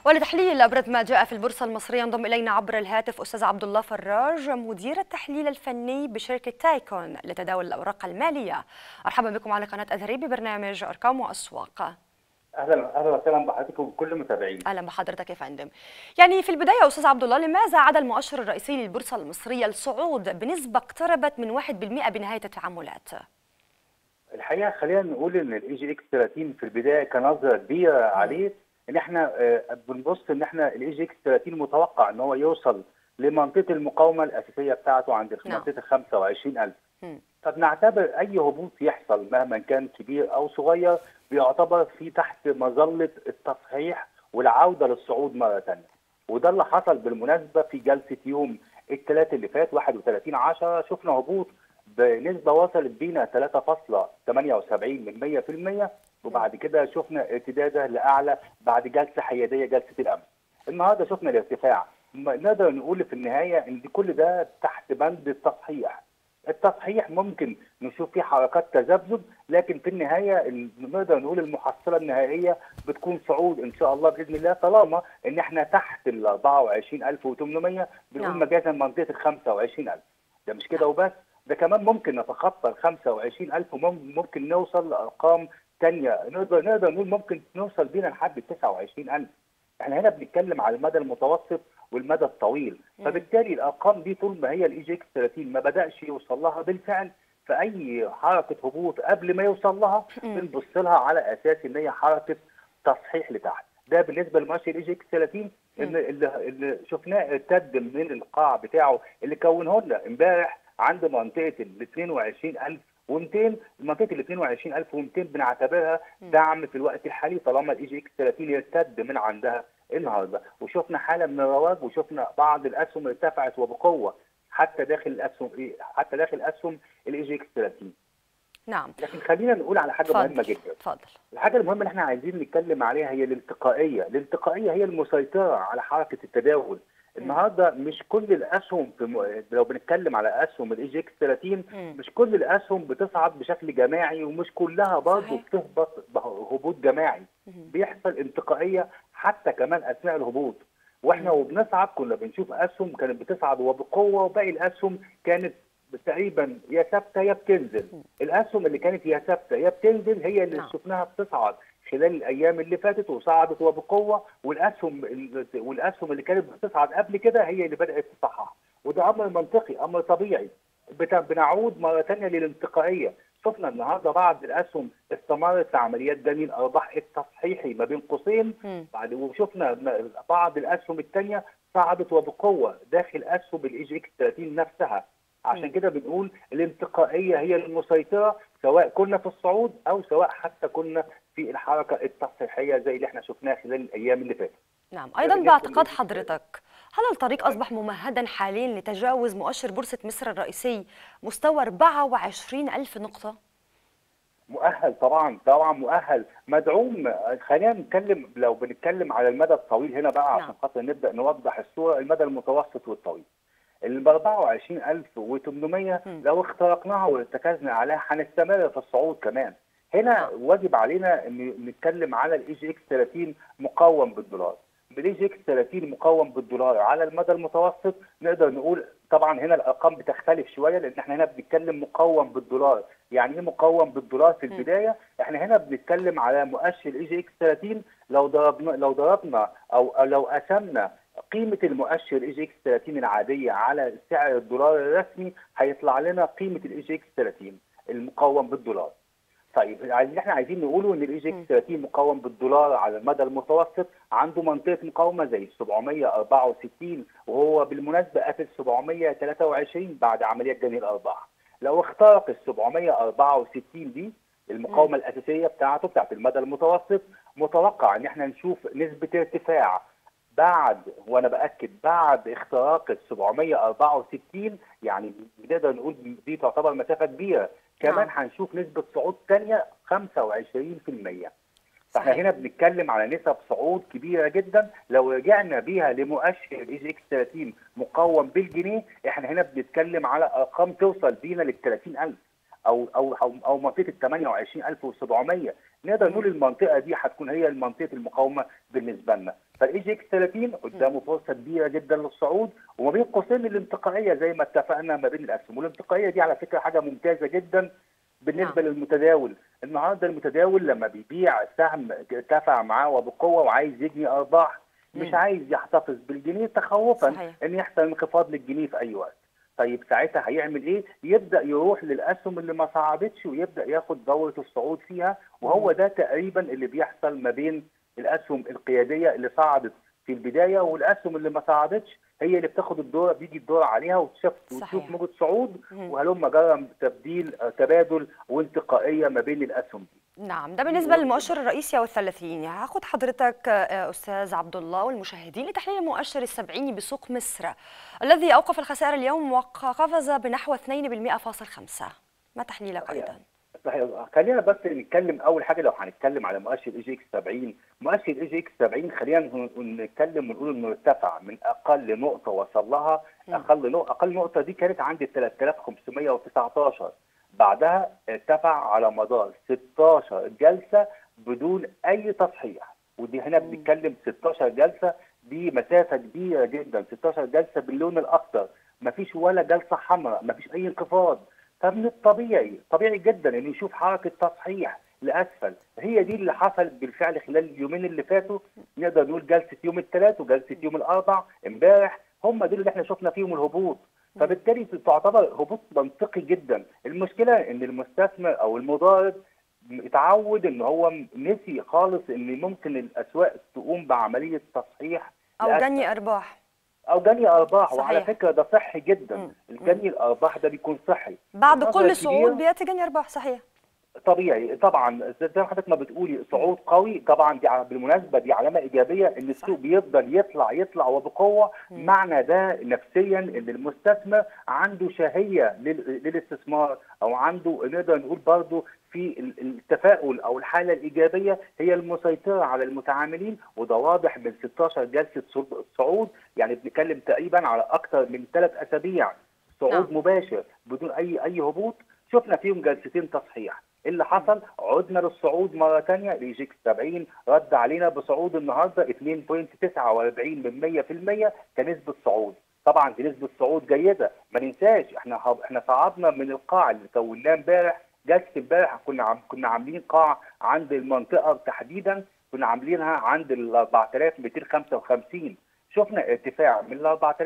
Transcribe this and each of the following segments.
ولتحليل ابرز ما جاء في البورصه المصريه ينضم الينا عبر الهاتف استاذ عبد الله فراج مدير التحليل الفني بشركه تايكون لتداول الاوراق الماليه. مرحبا بكم على قناه اثري ببرنامج ارقام واسواق. اهلا اهلا وسهلا بحضرتك وبكل المتابعين. اهلا بحضرتك يا فندم. يعني في البدايه استاذ عبد الله لماذا عاد المؤشر الرئيسي للبورصه المصريه الصعود بنسبه اقتربت من 1% بنهايه التعاملات؟ الحقيقه خلينا نقول ان الاي جي اكس 30 في البدايه كنظره كبيره عليه ان احنا بنبص ان احنا الاي جي اكس 30 متوقع ان هو يوصل لمنطقه المقاومه الاساسيه بتاعته عند منطقه 25000 فبنعتبر اي هبوط يحصل مهما كان كبير او صغير بيعتبر في تحت مظله التصحيح والعوده للصعود مره ثانيه وده اللي حصل بالمناسبه في جلسه يوم الثلاث اللي فات 31 10 شفنا هبوط بنسبه وصلت بينا 3.78 من 100% وبعد كده شفنا ارتداده لاعلى بعد جلسه حياديه جلسه الامس. النهارده شفنا الارتفاع نقدر نقول في النهايه ان كل ده تحت بند التصحيح. التصحيح ممكن نشوف فيه حركات تذبذب لكن في النهايه نقدر نقول المحصله النهائيه بتكون صعود ان شاء الله باذن الله طالما ان احنا تحت ال 24800 بنقول نعم. مجازا منطقه ال 25000 ده مش كده وبس ده كمان ممكن نتخطى ال 25000 وممكن نوصل لارقام ثانيه نقدر نقدر نقول ممكن نوصل بينا لحد ال 29000 احنا هنا بنتكلم على المدى المتوسط والمدى الطويل فبالتالي الارقام دي طول ما هي الاي جي اكس 30 ما بداش يوصل لها بالفعل فاي حركه هبوط قبل ما يوصل لها بنبص لها على اساس ان هي حركه تصحيح لتحت ده بالنسبه لمؤشر الاي جي اكس 30 اللي, اللي شفناه ارتد من القاع بتاعه اللي كونه لنا امبارح عند منطقه ال 22200 منطقه ال 22200 بنعتبرها دعم في الوقت الحالي طالما الاي جي اكس 30 يرتد من عندها النهارده وشفنا حاله من الرواج وشفنا بعض الاسهم ارتفعت وبقوه حتى داخل الاسهم حتى داخل اسهم الاي جي اكس 30 نعم لكن خلينا نقول على حاجه اتفضل. مهمه جدا اتفضل الحاجه المهمه اللي احنا عايزين نتكلم عليها هي الانتقائيه الانتقائيه هي المسيطره على حركه التداول النهارده مش كل الاسهم في م... لو بنتكلم على اسهم الاي جي اكس 30 مم. مش كل الاسهم بتصعد بشكل جماعي ومش كلها برضه صحيح. بتهبط هبوط جماعي بيحصل انتقائيه حتى كمان اثناء الهبوط واحنا وبنصعد كنا بنشوف اسهم كانت بتصعد وبقوه وباقي الاسهم كانت تقريبا يا ثابته يا بتنزل الاسهم اللي كانت يا ثابته يا بتنزل هي اللي نعم. شفناها بتصعد خلال الايام اللي فاتت وصعدت وبقوه والاسهم والاسهم اللي كانت بتصعد قبل كده هي اللي بدات تصحح وده امر منطقي امر طبيعي بت- بنعود مره ثانيه للانتقائيه شفنا النهارده بعض الاسهم استمرت في عمليات جني الارباح التصحيحي ما بين قوسين مم. بعد وشفنا م- بعض الاسهم الثانيه صعدت وبقوه داخل اسهم الاي جي اكس 30 نفسها عشان كده بنقول الانتقائيه هي المسيطره سواء كنا في الصعود او سواء حتى كنا في الحركه التصحيحيه زي اللي احنا شفناها خلال الايام اللي فاتت نعم ايضا بالنسبة باعتقاد لل- حضرتك هل الطريق اصبح ممهدا حاليا لتجاوز مؤشر بورصه مصر الرئيسي مستوى 24 الف نقطه مؤهل طبعا طبعا مؤهل مدعوم خلينا نتكلم لو بنتكلم على المدى الطويل هنا بقى نعم. عشان خاطر نبدا نوضح الصوره المدى المتوسط والطويل ال 24800 مم. لو اخترقناها وارتكزنا عليها هنستمر في الصعود كمان هنا نعم. واجب علينا ان نتكلم على الاي جي اكس 30 مقاوم بالدولار بالاي جي اكس 30 مقاوم بالدولار على المدى المتوسط نقدر نقول طبعا هنا الارقام بتختلف شويه لان احنا هنا بنتكلم مقاوم بالدولار يعني ايه مقاوم بالدولار في البدايه احنا هنا بنتكلم على مؤشر اي جي اكس 30 لو ضربنا لو ضربنا او أو لو قسمنا قيمه المؤشر اي جي اكس 30 العاديه على سعر الدولار الرسمي هيطلع لنا قيمه الاي جي اكس 30 المقاوم بالدولار طيب اللي احنا عايزين نقوله ان الاي جي اكس 30 مقاوم بالدولار على المدى المتوسط عنده منطقه مقاومه زي 764 وهو بالمناسبه قافل 723 بعد عمليات جني الارباح لو اخترق ال 764 دي المقاومه الاساسيه بتاعته بتاعت المدى المتوسط متوقع ان احنا نشوف نسبه ارتفاع بعد وانا باكد بعد اختراق ال 764 يعني نقدر نقول دي تعتبر مسافه كبيره كمان نعم. هنشوف نسبه صعود ثانيه 25% فاحنا صحيح. هنا بنتكلم على نسب صعود كبيره جدا لو رجعنا بيها لمؤشر الاي جي اكس 30 مقوم بالجنيه احنا هنا بنتكلم على ارقام توصل بينا لل 30000 او او او, أو منطقه ال 28700 نقدر نقول المنطقه دي هتكون هي منطقه المقاومه بالنسبه لنا فالاي جي اكس 30 قدامه فرصه كبيره جدا للصعود وما بين قوسين الانتقائيه زي ما اتفقنا ما بين الاسهم والانتقائيه دي على فكره حاجه ممتازه جدا بالنسبه نعم. للمتداول النهارده المتداول لما بيبيع سهم ارتفع معاه وبقوه وعايز يجني ارباح مش مم. عايز يحتفظ بالجنيه تخوفا صحيح. ان يحصل انخفاض للجنيه في اي وقت طيب ساعتها هيعمل ايه يبدا يروح للاسهم اللي ما صعدتش ويبدا ياخد دوره الصعود فيها وهو ده تقريبا اللي بيحصل ما بين الاسهم القياديه اللي صعدت في البدايه والاسهم اللي ما صعدتش هي اللي بتاخد الدور بيجي الدور عليها وتشوف صحيح. وتشوف موجه صعود مم. وهلم جرى تبديل آه، تبادل وانتقائيه ما بين الاسهم دي نعم ده بالنسبة للمؤشر الرئيسي والثلاثيني هاخد حضرتك آه، أستاذ عبد الله والمشاهدين لتحليل المؤشر السبعيني بسوق مصر الذي أوقف الخسائر اليوم وقفز بنحو 2.5 ما تحليلك صحيح. أيضا؟ صحيح خلينا بس نتكلم اول حاجه لو هنتكلم على مؤشر اي جي اكس 70 مؤشر اي جي اكس 70 خلينا ن- نتكلم ونقول انه ارتفع من اقل نقطه وصل لها مم. اقل نقطه اقل نقطه دي كانت عند 3519 بعدها ارتفع على مدار 16 جلسه بدون اي تصحيح ودي هنا مم. بنتكلم 16 جلسه دي مسافه كبيره جدا 16 جلسه باللون الاخضر مفيش ولا جلسه حمراء مفيش اي انخفاض فمن الطبيعي طبيعي جدا انه يشوف حركه تصحيح لاسفل هي دي اللي حصل بالفعل خلال اليومين اللي فاتوا نقدر نقول جلسه يوم الثلاث وجلسه يوم الاربع امبارح هم دول اللي احنا شفنا فيهم الهبوط فبالتالي تعتبر هبوط منطقي جدا المشكله ان المستثمر او المضارب اتعود ان هو نسي خالص ان ممكن الاسواق تقوم بعمليه تصحيح أو لأسفل. جني أرباح او جني ارباح صحيح. وعلى فكره ده صحي جدا مم. الجني الارباح ده بيكون صحي بعد النظرة كل الكبيرة صعود بيأتي جني أرباح صحيح طبيعي طبعا زي ما حضرتك ما بتقولي صعود قوي طبعا دي ع- بالمناسبه دي علامه ايجابيه ان السوق بيفضل يطلع يطلع وبقوه مم. معنى ده نفسيا ان المستثمر عنده شهيه لل- للاستثمار او عنده نقدر نقول برضه في ال- التفاؤل او الحاله الايجابيه هي المسيطره على المتعاملين وده واضح من 16 جلسه صعود- صعود يعني بنتكلم تقريبا على اكثر من ثلاث اسابيع صعود نعم. مباشر بدون اي اي هبوط شفنا فيهم جلستين تصحيح اللي حصل عدنا للصعود مره ثانيه الايجيكس 70 رد علينا بصعود النهارده 2.49 من 100% كنسبه صعود طبعا دي نسبه صعود جيده ما ننساش احنا ه- احنا صعدنا من القاع اللي كوناه امبارح جلسه امبارح كنا عم كنا عاملين قاع عند المنطقه تحديدا كنا عاملينها عند ال 4255 شفنا ارتفاع من ال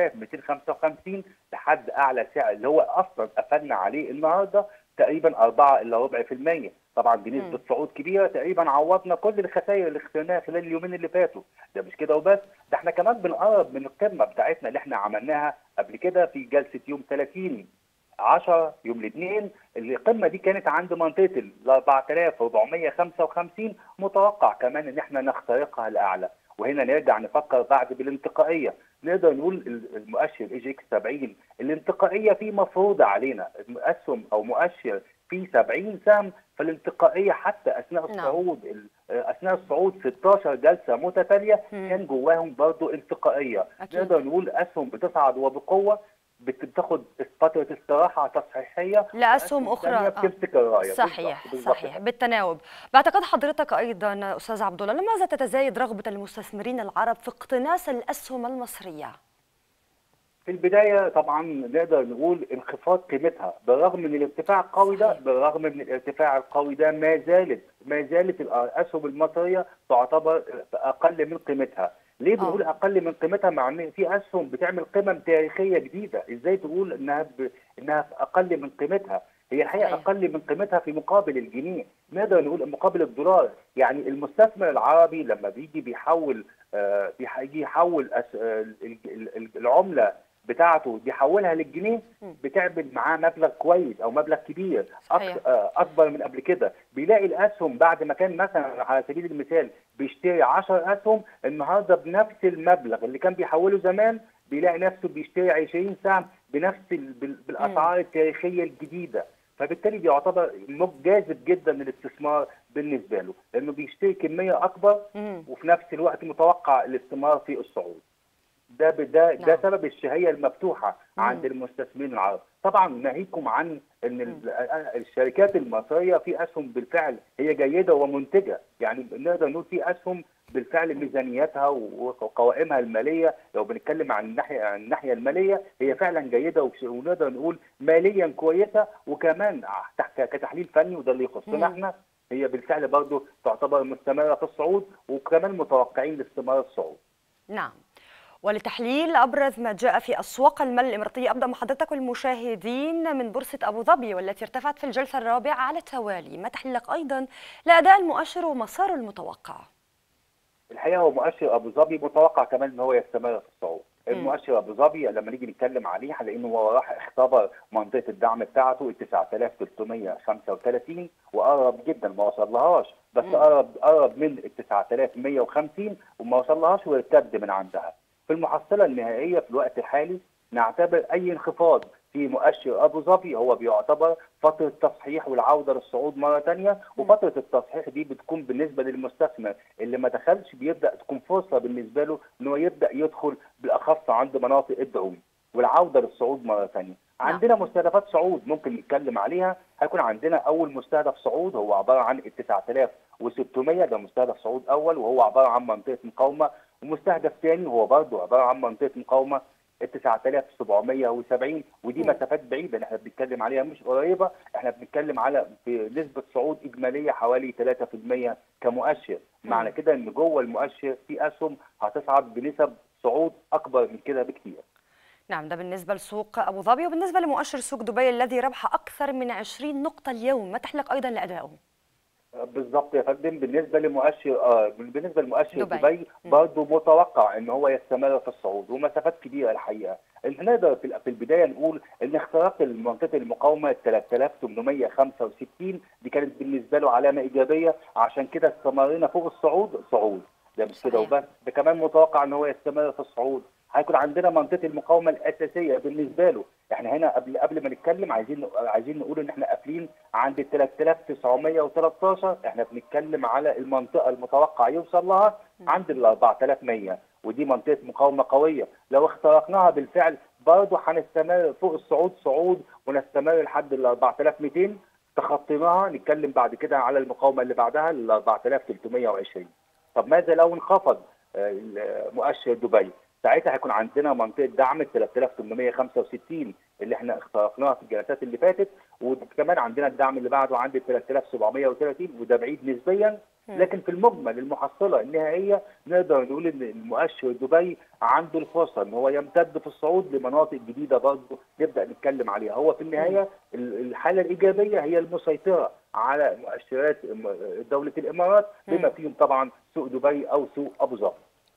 4255 لحد اعلى سعر اللي هو اصلا قفلنا عليه النهارده تقريبا 4 الا ربع في المية طبعا دي نسبه مم. صعود كبيره تقريبا عوضنا كل الخسائر اللي خسرناها خلال اليومين اللي فاتوا ده مش كده وبس ده احنا كمان بنقرب من القمه بتاعتنا اللي احنا عملناها قبل كده في جلسه يوم 30 10 يوم الاثنين القمه دي كانت عند منطقه ال 4455 متوقع كمان ان احنا نخترقها لاعلى وهنا نرجع نفكر بعد بالانتقائيه نقدر نقول ال- المؤشر اي جي اكس 70 الانتقائيه فيه مفروضه علينا اسهم او مؤشر فيه 70 سهم فالانتقائيه حتى اثناء نعم. الصعود ال- اثناء الصعود 16 جلسه متتاليه مم. كان جواهم برضو انتقائيه أكيد. نقدر نقول اسهم بتصعد وبقوه بت- بتاخد فتره استراحه تصحيحيه لأسهم أخرى تانية آه. بتمسك الرايه صحيح بالظبط- بالظبط صحيح بالتناوب باعتقاد حضرتك ايضا استاذ عبد الله لماذا تتزايد رغبه المستثمرين العرب في اقتناص الاسهم المصريه في البدايه طبعا نقدر نقول انخفاض قيمتها بالرغم من الارتفاع القوي ده صحيح. بالرغم من الارتفاع القوي ده ما زالت ما زالت الاسهم المصريه تعتبر اقل من قيمتها ليه بنقول اقل من قيمتها مع ان في اسهم بتعمل قيم تاريخيه جديده ازاي تقول انها ب... انها في اقل من قيمتها هي الحقيقه صحيح. اقل من قيمتها في مقابل الجنيه نقدر نقول مقابل الدولار يعني المستثمر العربي لما بيجي بيحول آه بيجي يحول أس... آه ال- ال- ال- العمله بتاعته بيحولها للجنيه مم. بتعمل معاه مبلغ كويس او مبلغ كبير صحيح. أك- آه، اكبر من قبل كده بيلاقي الاسهم بعد ما كان مثلا على سبيل المثال بيشتري 10 اسهم النهارده بنفس المبلغ اللي كان بيحوله زمان بيلاقي نفسه بيشتري 20 سهم بنفس ال- بال- بالاسعار التاريخيه الجديده فبالتالي بيعتبر مج- جاذب جدا للاستثمار بالنسبه له لانه بيشتري كميه اكبر مم. وفي نفس الوقت متوقع الاستمرار في الصعود ده ب- ده ده نعم. سبب الشهيه المفتوحه مم. عند المستثمرين العرب طبعا ناهيكم عن ان ال- الشركات المصريه في اسهم بالفعل هي جيده ومنتجه يعني نقدر نقول في اسهم بالفعل ميزانيتها وقوائمها الماليه لو بنتكلم عن الناحيه عن الناحيه الماليه هي فعلا جيده وش- ونقدر نقول ماليا كويسه وكمان تحت- كتحليل فني وده اللي يخصنا مم. احنا هي بالفعل برضه تعتبر مستمره في الصعود وكمان متوقعين لاستمرار الصعود نعم ولتحليل أبرز ما جاء في أسواق المال الإماراتية أبدأ مع حضرتك والمشاهدين من بورصة أبو ظبي والتي ارتفعت في الجلسة الرابعة على التوالي ما تحليلك أيضا لأداء المؤشر ومساره المتوقع الحقيقه هو مؤشر ابو ظبي متوقع كمان ان هو يستمر في الصعود المؤشر ابو ظبي لما نيجي نتكلم عليه هنلاقي ان هو راح اختبر منطقه الدعم بتاعته ال 9335 وقرب جدا ما وصلهاش بس مم. قرب قرب من ال 9150 وما وصلهاش وارتد من عندها في المحصله النهائيه في الوقت الحالي نعتبر اي انخفاض في مؤشر ابو ظبي هو بيعتبر فتره تصحيح والعوده للصعود مره ثانيه وفتره التصحيح دي بتكون بالنسبه للمستثمر اللي ما دخلش بيبدا تكون فرصه بالنسبه له ان هو يبدا يدخل بالاخص عند مناطق الدعوم والعوده للصعود مره ثانيه. عندنا مستهدفات صعود ممكن نتكلم عليها هيكون عندنا اول مستهدف صعود هو عباره عن ال 9600 ده مستهدف صعود اول وهو عباره عن منطقه مقاومه ومستهدف ثاني هو برضه عباره عن منطقه مقاومه ال 9770 ودي مم. مسافات بعيده احنا بنتكلم عليها مش قريبه احنا بنتكلم على في نسبه صعود اجماليه حوالي 3% كمؤشر معنى كده ان جوه المؤشر في اسهم هتصعد بنسب صعود اكبر من كده بكتير نعم ده بالنسبة لسوق أبو ظبي وبالنسبة لمؤشر سوق دبي الذي ربح أكثر من 20 نقطة اليوم ما تحليلك أيضا لأدائه بالظبط يا فندم بالنسبه لمؤشر اه بالنسبه لمؤشر دبي. دبي, دبي مم. برضه متوقع ان هو يستمر في الصعود ومسافات كبيره الحقيقه إحنا نقدر في في البدايه نقول ان اختراق منطقه المقاومه 3865 دي كانت بالنسبه له علامه ايجابيه عشان كده استمرينا فوق الصعود صعود ده مش كده صحيح. وبس ده كمان متوقع ان هو يستمر في الصعود هيكون عندنا منطقه المقاومه الاساسيه بالنسبه له احنا هنا قبل قبل ما نتكلم عايزين عايزين نقول ان احنا قافلين عند ال 3913 احنا بنتكلم على المنطقه المتوقع يوصل لها عند ال 4100 ودي منطقه مقاومه قويه لو اخترقناها بالفعل برضه هنستمر فوق الصعود صعود ونستمر لحد ال 4200 تخطيناها نتكلم بعد كده على المقاومه اللي بعدها ال 4320 طب ماذا لو انخفض آه، مؤشر دبي ساعتها هيكون عندنا منطقه دعم ال 3865 اللي احنا اخترقناها في الجلسات اللي فاتت وكمان عندنا الدعم اللي بعده عند ال 3730 وده بعيد نسبيا لكن في المجمل المحصله النهائيه نقدر نقول ان المؤشر دبي عنده الفرصه ان هو يمتد في الصعود لمناطق جديده برضه نبدا نتكلم عليها هو في النهايه ال- الحاله الايجابيه هي المسيطره على مؤشرات م- دوله الامارات بما مم. فيهم طبعا سوق دبي او سوق ابو ظبي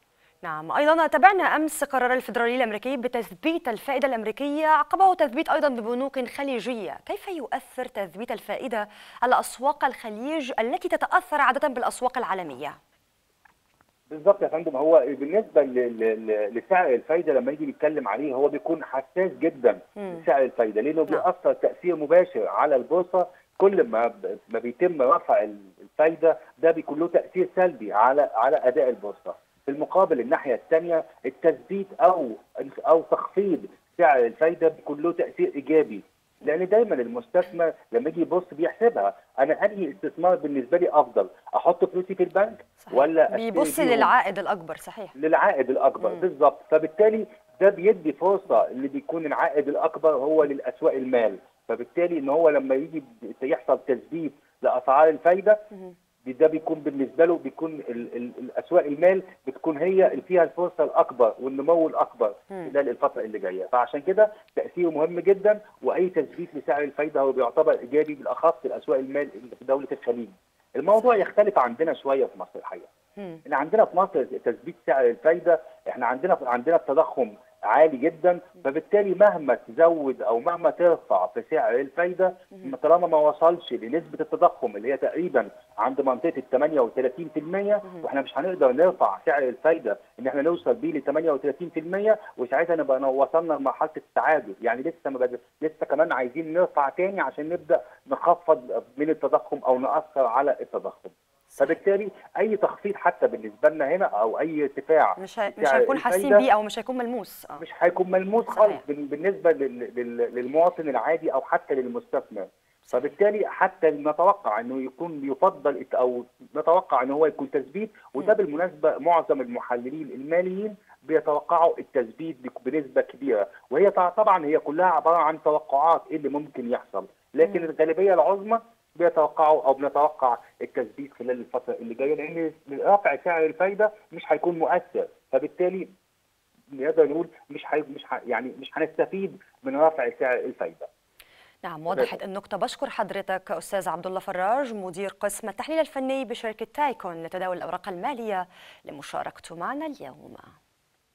نعم أيضا تابعنا أمس قرار الفيدرالي الأمريكي بتثبيت الفائدة الأمريكية عقبه تثبيت أيضا ببنوك خليجية كيف يؤثر تثبيت الفائدة على أسواق الخليج التي تتأثر عادة بالأسواق العالمية؟ بالظبط يا فندم هو بالنسبه ل- ل- ل- لسعر الفايده لما يجي نتكلم عليه هو بيكون حساس جدا مم. لسعر الفايده لانه نعم. بيأثر تاثير مباشر على البورصه كل ما ب- ما بيتم رفع الفايده ده بيكون له تاثير سلبي على على اداء البورصه في المقابل الناحيه الثانيه التثبيت او او تخفيض سعر الفايده بيكون له تاثير ايجابي لان دايما المستثمر لما يجي يبص بيحسبها انا انهي استثمار بالنسبه لي افضل احط فلوسي في البنك صحيح. ولا أشتري بيبص فيهم؟ للعائد الأكبر صحيح للعائد الاكبر مم. بالظبط فبالتالي ده بيدي فرصه اللي بيكون العائد الاكبر هو للاسواق المال فبالتالي ان هو لما يجي يحصل تثبيت لاسعار الفايده مهم. ده بيكون بالنسبه له بيكون ال ال الاسواق المال بتكون هي اللي فيها الفرصه الاكبر والنمو الاكبر مم. خلال الفتره اللي جايه فعشان كده تاثيره مهم جدا واي تثبيت لسعر الفايده هو بيعتبر ايجابي بالاخص في الاسواق المال اللي في دوله الخليج الموضوع يختلف عندنا شويه في مصر الحقيقه مم. ان عندنا في مصر تثبيت سعر الفايده احنا عندنا عندنا التضخم عالي جدا فبالتالي مهما تزود او مهما ترفع في سعر الفايده طالما ما وصلش لنسبه التضخم اللي هي تقريبا عند منطقه ال 38% واحنا مش هنقدر نرفع سعر الفايده ان احنا نوصل بيه ل 38% وساعتها نبقى وصلنا لمرحله التعادل يعني لسه ما بد... لسه كمان عايزين نرفع تاني عشان نبدا نخفض من التضخم او ناثر على التضخم فبالتالي اي تخفيض حتى بالنسبه لنا هنا او اي ارتفاع مش ه... في مش سعر هيكون حاسين الفايدة بيه او مش هيكون ملموس اه مش هيكون ملموس صحيح. خالص بال- بالنسبه لل- لل- للمواطن العادي او حتى للمستثمر فبالتالي حتى نتوقع انه يكون يفضل الت- او نتوقع ان هو يكون تثبيت وده مم. بالمناسبه معظم المحللين الماليين بيتوقعوا التثبيت بك- بنسبه كبيره وهي طع- طبعا هي كلها عباره عن توقعات ايه اللي ممكن يحصل لكن مم. الغالبيه العظمى بيتوقعوا او بنتوقع التثبيت خلال الفتره اللي جايه لان رفع سعر الفايده مش هيكون مؤثر فبالتالي نقدر نقول مش حي... مش ح... يعني مش هنستفيد من رفع سعر الفايده نعم وضحت النقطة بشكر حضرتك أستاذ عبد الله فراج مدير قسم التحليل الفني بشركة تايكون لتداول الأوراق المالية لمشاركته معنا اليوم